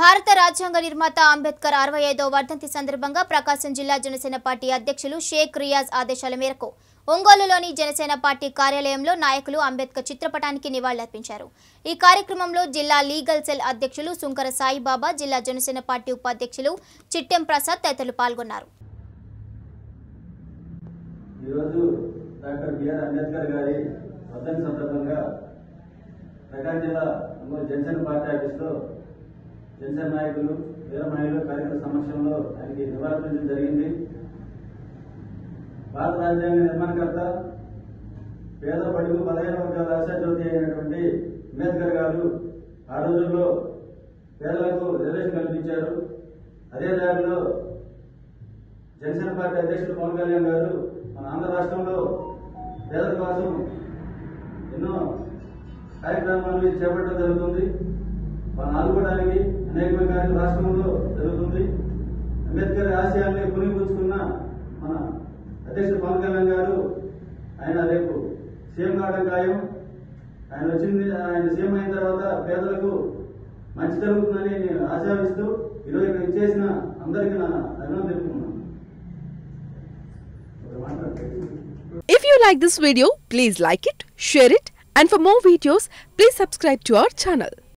భారత రాజ్యాంగ నిర్మాత అంబేద్కర్ అరవై ఐదో వర్ధంతి సందర్భంగా ప్రకాశం జిల్లా జనసేన పార్టీ అధ్యక్షులు షేక్ రియాజ్ ఆదేశాల మేరకు ఒంగోలులోని జనసేన పార్టీ కార్యాలయంలో నాయకులు అంబేద్కర్ చిత్రపటానికి నివాళులర్పించారు ఈ కార్యక్రమంలో జిల్లా లీగల్ సెల్ అధ్యక్షులు సుంకర సాయిబాబా జిల్లా జనసేన పార్టీ ఉపాధ్యక్షులు చిట్టెం ప్రసాద్ తదితరులు పాల్గొన్నారు ఈరోజు డాక్టర్ బిఆర్ అంబేద్కర్ గారి వర్ధంతి సందర్భంగా ప్రకాశం జిల్లా ఒంగోలు జనసేన పార్టీ ఆఫీస్లో జనసేన నాయకులు వీర మహిళలు కార్యకర్త సమక్షంలో ఆయనకి నివాళులర్పించడం జరిగింది భారత రాజ్యాంగ నిర్మాణకర్త పేద పడుగు పదహైదు వర్గాల ఆశాజ్యోతి అయినటువంటి అంబేద్కర్ గారు ఆ రోజుల్లో పేదలకు రిజర్వేషన్ కల్పించారు అదే దారిలో జనసేన పార్టీ అధ్యక్షుడు పవన్ కళ్యాణ్ గారు మన ఆంధ్ర రాష్ట్రంలో పేదల కోసం ఎన్నో కార్యక్రమాలు చేపట్టడం జరుగుతుంది వాళ్ళని ఆదుకోవడానికి అనేకమైన కార్యక్రమాలు రాష్ట్రంలో జరుగుతుంది అంబేద్కర్ ఆశయాల్ని పునిపుచ్చుకున్న మన అధ్యక్షుడు పవన్ కళ్యాణ్ గారు ఆయన రేపు సీఎం కావడం ఖాయం ఆయన వచ్చింది ఆయన సీఎం అయిన తర్వాత పేదలకు మంచి జరుగుతుందని నేను ఆశావిస్తూ ఈరోజు ఇక్కడ ఇచ్చేసిన అందరికీ నా అభినందన తెలుపుకున్నాను ఒక మాట If you like this video, please like it, share it, and for more videos, please subscribe to our channel.